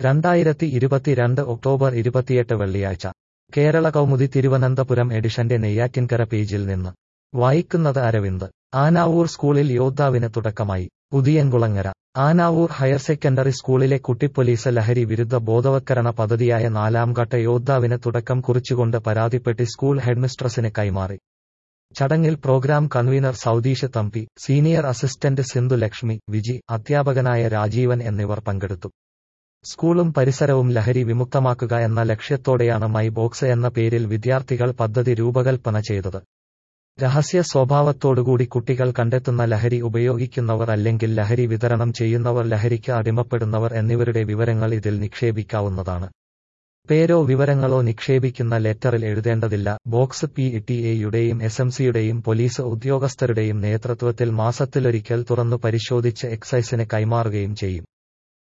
രണ്ടായിരത്തി ഇരുപത്തിരണ്ട് ഒക്ടോബർ ഇരുപത്തിയെട്ട് വെള്ളിയാഴ്ച കേരള കൗമുദി തിരുവനന്തപുരം എഡിഷന്റെ നെയ്യാറ്റിൻകര പേജിൽ നിന്ന് വായിക്കുന്നത് അരവിന്ദ് ആനാവൂർ സ്കൂളിൽ യോദ്ധാവിന് തുടക്കമായി പുതിയൻകുളങ്ങര ആനാവൂർ ഹയർ സെക്കൻഡറി സ്കൂളിലെ കുട്ടിപ്പൊലീസ് ലഹരി വിരുദ്ധ ബോധവത്കരണ പദ്ധതിയായ നാലാംഘട്ട യോദ്ധാവിന് തുടക്കം കുറിച്ചുകൊണ്ട് പരാതിപ്പെട്ടി സ്കൂൾ ഹെഡ്മിസ്ട്രസിന് കൈമാറി ചടങ്ങിൽ program convener Saudeesh Thampi senior assistant Sindhu Lakshmi Viji അധ്യാപകനായ രാജീവൻ എന്നിവർ പങ്കെടുത്തു സ്കൂളും പരിസരവും ലഹരി വിമുക്തമാക്കുക എന്ന ലക്ഷ്യത്തോടെയാണ് മൈ ബോക്സ് എന്ന പേരിൽ വിദ്യാർത്ഥികൾ പദ്ധതി രൂപകൽപ്പന ചെയ്തത് രഹസ്യ സ്വഭാവത്തോടുകൂടി കുട്ടികൾ കണ്ടെത്തുന്ന ലഹരി ഉപയോഗിക്കുന്നവർ അല്ലെങ്കിൽ ലഹരി വിതരണം ചെയ്യുന്നവർ ലഹരിക്ക് അടിമപ്പെടുന്നവർ എന്നിവരുടെ വിവരങ്ങൾ ഇതിൽ നിക്ഷേപിക്കാവുന്നതാണ് പേരോ വിവരങ്ങളോ നിക്ഷേപിക്കുന്ന ലെറ്ററിൽ എഴുതേണ്ടതില്ല ബോക്സ് പി ടി എയുടെയും എസ് എം സിയുടെയും പോലീസ് ഉദ്യോഗസ്ഥരുടെയും നേതൃത്വത്തിൽ മാസത്തിലൊരിക്കൽ തുറന്നു പരിശോധിച്ച് എക്സൈസിന് കൈമാറുകയും ചെയ്യും